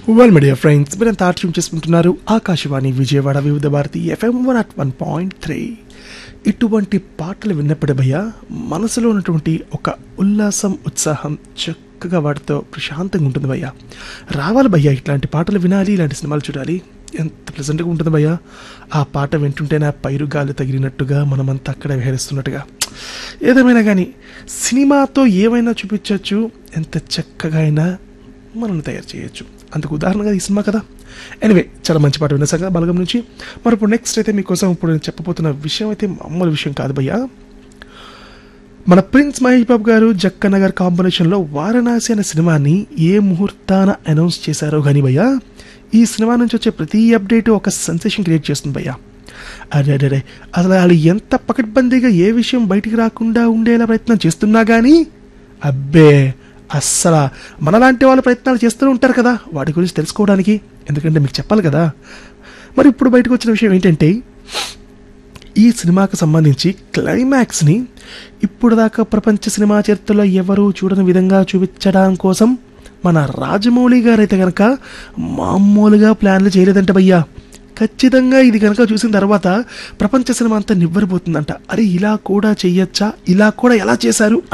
well media friends మీరంతా ఆటం చేసుకుంటున్నారు Akashvani Vijayawada Vividh Bharati FM one at one point three ఇటువంటి పాటలు విన్నప్పుడు భయ్య మనసులో ఉన్నటువంటి ఒక ఉల్లాసం ఉత్సాహం చక్కగా వాటితో ప్రశాంతంగా ఉంటుంది భయ్య రావాలి భయ్య ఇట్లాంటి పాటలు వినాలి ఇలాంటి సినిమాలు చూడాలి ఎంత ప్లెజెంట్గా ఉంటుంది భయ్య ఆ పాట వింటుంటే నా పైరు గాలి తగిలినట్టుగా మనమంతా అక్కడ విహరిస్తున్నట్టుగా ఏదేమైనా కానీ సినిమాతో ఏమైనా చూపించవచ్చు ఎంత చక్కగా అయినా మనల్ని తయారు చేయొచ్చు అందుకు ఉదాహరణగా ఈ సినిమా కదా ఎనివే చాలా మంచి పాట విన్నా కదా బలగం నుంచి మరి ఇప్పుడు నెక్స్ట్ అయితే మీకోసం ఇప్పుడు నేను చెప్పబోతున్న విషయం అయితే మామూలు విషయం కాదు భయ్యా మన ప్రిన్స్ మహేష్ బాబు గారు జక్కన్న గారి కాంబినేషన్లో వారణాసి అనే సినిమాని ఏ ముహూర్తాన అనౌన్స్ చేశారో కానీ భయ్యా ఈ సినిమా నుంచి వచ్చే ప్రతి అప్డేట్ ఒక సెన్సేషన్ క్రియేట్ చేస్తుంది భయ్యా అరే అరే అరే అసలు వాళ్ళు ఎంత పకడ్బందీగా ఏ విషయం బయటికి రాకుండా ఉండేలా ప్రయత్నం చేస్తున్నా కానీ అబ్బే అస్సలు మనలాంటి వాళ్ళు ప్రయత్నాలు చేస్తూ ఉంటారు కదా వాటి గురించి తెలుసుకోవడానికి ఎందుకంటే మీకు చెప్పాలి కదా మరి ఇప్పుడు బయటకు వచ్చిన విషయం ఏంటంటే ఈ సినిమాకు సంబంధించి క్లైమాక్స్ని ఇప్పుడు దాకా ప్రపంచ సినిమా చరిత్రలో ఎవరూ చూడని విధంగా చూపించడం కోసం మన రాజమౌళి గారైతే కనుక మామూలుగా ప్లాన్లు చేయలేదంట భయ్యా ఖచ్చితంగా ఇది కనుక చూసిన తర్వాత ప్రపంచ సినిమా అంతా నివ్వరిపోతుందంట అరే ఇలా కూడా చెయ్యొచ్చా ఇలా కూడా ఎలా చేశారు